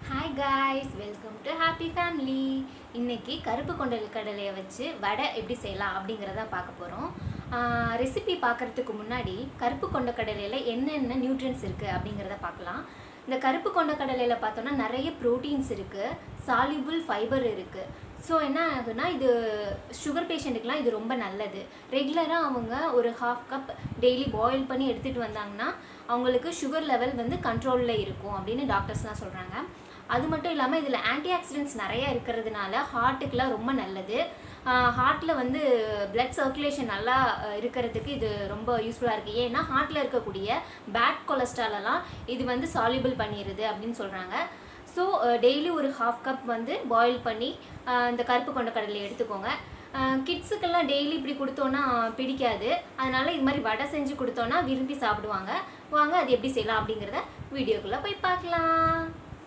hi guys welcome to happy family இன்னைக்கு கருப்பு கொண்டல் கடலையை வச்சு வடை எப்படி செய்யலாம் அப்படிங்கிறத பார்க்க போகிறோம் ரெசிபி பார்க்குறதுக்கு முன்னாடி கருப்பு கொண்ட கடலையில் என்னென்ன நியூட்ரியன்ஸ் இருக்குது அப்படிங்கிறத பார்க்கலாம் இந்த கருப்பு கொண்ட கடலையில் பார்த்தோன்னா நிறைய ப்ரோட்டீன்ஸ் இருக்குது சால்யூபிள் ஃபைபர் இருக்குது ஸோ என்ன ஆகுனா இது சுகர் பேஷண்ட்டுக்கெலாம் இது ரொம்ப நல்லது ரெகுலராக அவங்க ஒரு ஹாஃப் கப் டெய்லி பாயில் பண்ணி எடுத்துகிட்டு வந்தாங்கன்னா அவங்களுக்கு சுகர் லெவல் வந்து கண்ட்ரோலில் இருக்கும் அப்படின்னு டாக்டர்ஸ்லாம் சொல்கிறாங்க அது மட்டும் இல்லாமல் இதில் ஆன்டி ஆக்சிடென்ட்ஸ் நிறைய இருக்கிறதுனால ஹார்ட்டுக்கெலாம் ரொம்ப நல்லது ஹார்ட்டில் வந்து பிளட் சர்க்குலேஷன் நல்லா அஹ், இருக்கிறதுக்கு இது ரொம்ப யூஸ்ஃபுல்லாக இருக்குது ஏன்னா ஹார்ட்டில் இருக்கக்கூடிய பேட் கொலஸ்ட்ராலெல்லாம் இது வந்து சால்யூபிள் பண்ணிடுது அப்படின்னு சொல்கிறாங்க ஸோ டெய்லி ஒரு ஹாஃப் கப் வந்து பாயில் பண்ணி அஹ், இந்த கருப்பு கொண்ட கடலை எடுத்துக்கோங்க கிட்ஸுக்கெல்லாம் டெய்லி இப்படி கொடுத்தோன்னா பிடிக்காது அதனால் இது மாதிரி வடை செஞ்சு கொடுத்தோன்னா விரும்பி சாப்பிடுவாங்க வாங்க அது எப்படி செய்யலாம் அப்படிங்கிறத வீடியோக்குள்ளே போய் பார்க்கலாம்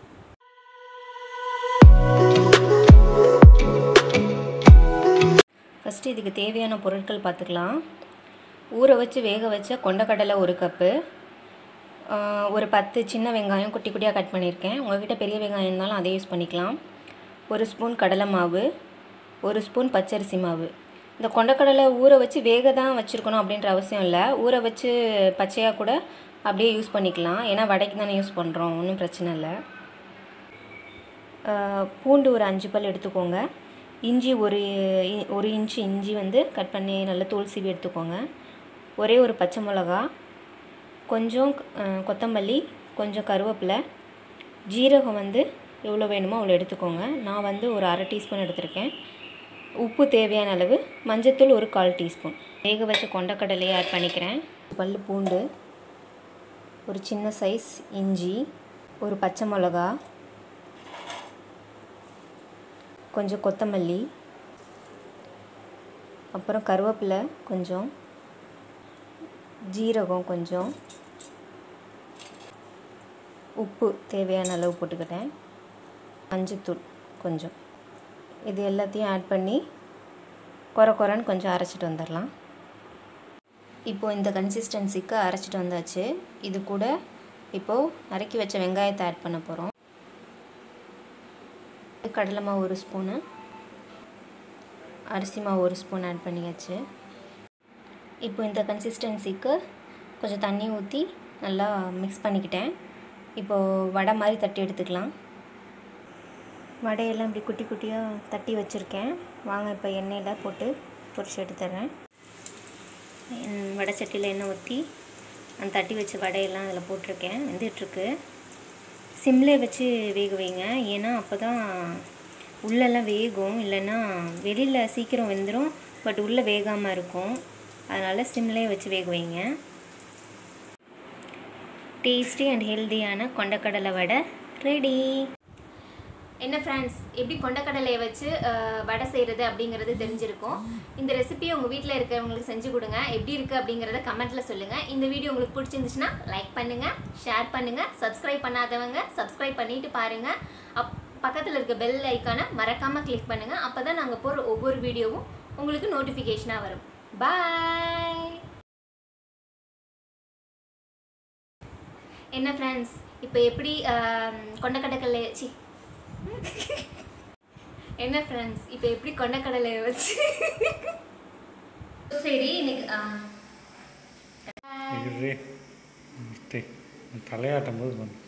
ஃபஸ்ட்டு இதுக்கு தேவையான பொருட்கள் பார்த்துக்கலாம் ஊற வச்சு வேக வச்ச கொண்டக்கடலை ஒரு கப்பு ஆஹ் ஒரு பத்து சின்ன வெங்காயம் குட்டி குட்டியாக கட் பண்ணியிருக்கேன் உங்கள்கிட்ட பெரிய வெங்காயம் இருந்தாலும் அதை யூஸ் பண்ணிக்கலாம் ஒரு ஸ்பூன் கடலை மாவு ஒரு ஸ்பூன் பச்சரிசி மாவு இந்த கொண்டக்கடலை ஊற வச்சு வேக தான் வச்சுருக்கணும் அப்படின்ற அவசியம் இல்லை ஊற வச்சு பச்சையாக கூட அப்படியே யூஸ் பண்ணிக்கலாம் ஏன்னா வடைக்கு தானே யூஸ் பண்ணுறோம் ஒன்றும் பிரச்சனை இல்லை ஆஹ் பூண்டு ஒரு அஞ்சு பல் எடுத்துக்கோங்க இஞ்சி ஒரு இ- ஒரு இன்ச்சு இஞ்சி வந்து கட் பண்ணி நல்லா தூள் சீவி எடுத்துக்கோங்க ஒரே ஒரு பச்சை மிளகா கொஞ்சம் ஆஹ் கொத்தமல்லி கொஞ்சம் கருவேப்பிலை ஜீரகம் வந்து எவ்வளோ வேணுமோ அவ்வளோ எடுத்துக்கோங்க நான் வந்து ஒரு அரை டீஸ்பூன் எடுத்திருக்கேன் உப்பு தேவையான அளவு மஞ்சத்தூள் ஒரு கால் டீஸ்பூன் வேக வச்ச கொண்டக்கடலையை ஆட் பண்ணிக்கிறேன் பல் பூண்டு ஒரு சின்ன சைஸ் இஞ்சி ஒரு பச்சை மிளகா கொஞ்சம் கொத்தமல்லி அப்புறம் கருவேப்பிலை கொஞ்சம் ஜீரகம் கொஞ்சம் உப்பு தேவையான அளவு போட்டுக்கிட்டேன் மஞ்சத்தூள் கொஞ்சம் இது எல்லாத்தையும் ஆட் பண்ணி குறை குறைன்னு கொஞ்சம் அரைச்சிட்டு வந்துடலாம் இப்போது இந்த கன்சிஸ்டன்சிக்கு அரைச்சிட்டு வந்தாச்சு இது கூட இப்போது நறுக்கி வச்ச வெங்காயத்தை ஆட் பண்ண போகிறோம் கடலை மாவு ஒரு ஸ்பூனு அரிசி மாவு ஒரு ஸ்பூன் ஆட் பண்ணியாச்சு இப்போ இந்த கன்சிஸ்டன்சிக்கு கொஞ்சம் தண்ணி ஊற்றி நல்லா மிக்ஸ் பண்ணிக்கிட்டேன் இப்போது வடை மாதிரி தட்டி எடுத்துக்கலாம் வடையெல்லாம் இப்படி குட்டி குட்டியாக தட்டி வச்சுருக்கேன் வாங்க இப்போ எண்ணெயில் போட்டு பொரிச்சு எடுத்துட்றேன் எண்- வடை சட்டியில் எண்ணெய் ஊற்றி அந்த தட்டி வச்ச வடையெல்லாம் அதில் போட்டிருக்கேன் வெந்துட்டுருக்கு சிம்லே வச்சு வேக வைங்க ஏன்னா அப்போ தான் உள்ளெல்லாம் வேகும் இல்லைன்னா வெளியில் சீக்கிரம் வெந்துடும் பட் உள்ளே வேகாமல் இருக்கும் அதனால் சிம்லே வச்சு வேக வைங்க டேஸ்டி அண்ட் ஹெல்தியான கொண்டக்கடலை வடை ரெடி என்ன ஃப்ரெண்ட்ஸ் எப்படி கொண்டக்கடலையை வச்சு அஹ், வடை செய்கிறது அப்படிங்கிறது தெரிஞ்சிருக்கும் இந்த ரெசிபியை உங்கள் வீட்டில் இருக்கிறவங்களுக்கு செஞ்சு கொடுங்க எப்படி இருக்குது அப்படிங்கிறத கமெண்ட்டில் சொல்லுங்கள் இந்த வீடியோ உங்களுக்கு பிடிச்சிருந்துச்சுன்னா லைக் பண்ணுங்கள் ஷேர் பண்ணுங்கள் சப்ஸ்கிரைப் பண்ணாதவங்க சப்ஸ்கிரைப் பண்ணிட்டு பாருங்கள் அப் பக்கத்தில் இருக்க பெல் ஐக்கானை மறக்காமல் கிளிக் பண்ணுங்கள் அப்போ தான் நாங்கள் போகிற ஒவ்வொரு வீடியோவும் உங்களுக்கு நோட்டிஃபிகேஷனாக வரும் பாய் என்ன ஃப்ரெண்ட்ஸ் இப்போ எப்படி ஆம், கொண்டக்கடலை சி என்ன ஃப்ரெண்ட்ஸ் இப்போ எப்படி கொண்டக்கடலை வச்சு சரி இன்னைக்கு ஆ, இரு மூர்த்தி தலையாட்டும் போது பண்ணு